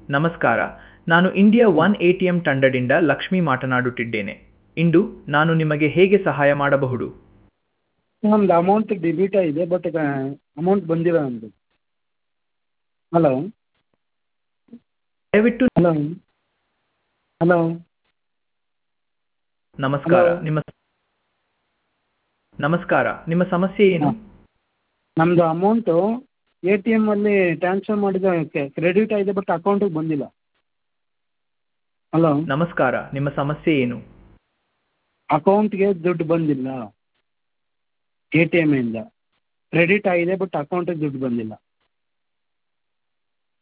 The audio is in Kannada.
ನಮಸ್ಕಾರ ನಾನು India one A T M ತಂಡದಿಂದ ಲಕ್ಷ್ಮಿ ಮಾತನಾಡುತ್ತಿದ್ದೇನೆ ಇಂದು ನಾನು ನಿಮಗೆ ಹೇಗೆ ಸಹಾಯ ಮಾಡಬಹುದು ನಮ್ದು ಅಮೌಂಟ್ ಡೆಬಿಟ್ ಆಗಿದೆ ಬಟ್ ಅಮೌಂಟ್ ಬಂದಿಲ್ಲ ನಮ್ಮದು ಹಲೋ ದಯವಿಟ್ಟು ಹಲೋ ಹಲೋ ನಮಸ್ಕಾರ Hello. ನಿಮ್ಮ ನಮಸ್ಕಾರ ನಿಮ್ಮ ಸಮಸ್ಯೆ ಏನು ನಮ್ಮದು ಅಮೌಂಟು ಎ ಟಿ ಎಮ್ಮಲ್ಲಿ ಟ್ರಾನ್ಸ್ಫರ್ ಮಾಡಿದ ಕ್ರೆಡಿಟ್ ಆಗಿದೆ ಬಟ್ ಅಕೌಂಟಿಗೆ ಬಂದಿಲ್ಲ ಹಲೋ ನಮಸ್ಕಾರ ನಿಮ್ಮ ಸಮಸ್ಯೆ ಏನು ಅಕೌಂಟ್ಗೆ ದುಡ್ಡು ಬಂದಿಲ್ಲ ಎ ಟಿ ಎಮ್ಮಿಂದ ಕ್ರೆಡಿಟ್ ಆಗಿದೆ ಬಟ್ ಅಕೌಂಟಿಗೆ ದುಡ್ಡು ಬಂದಿಲ್ಲ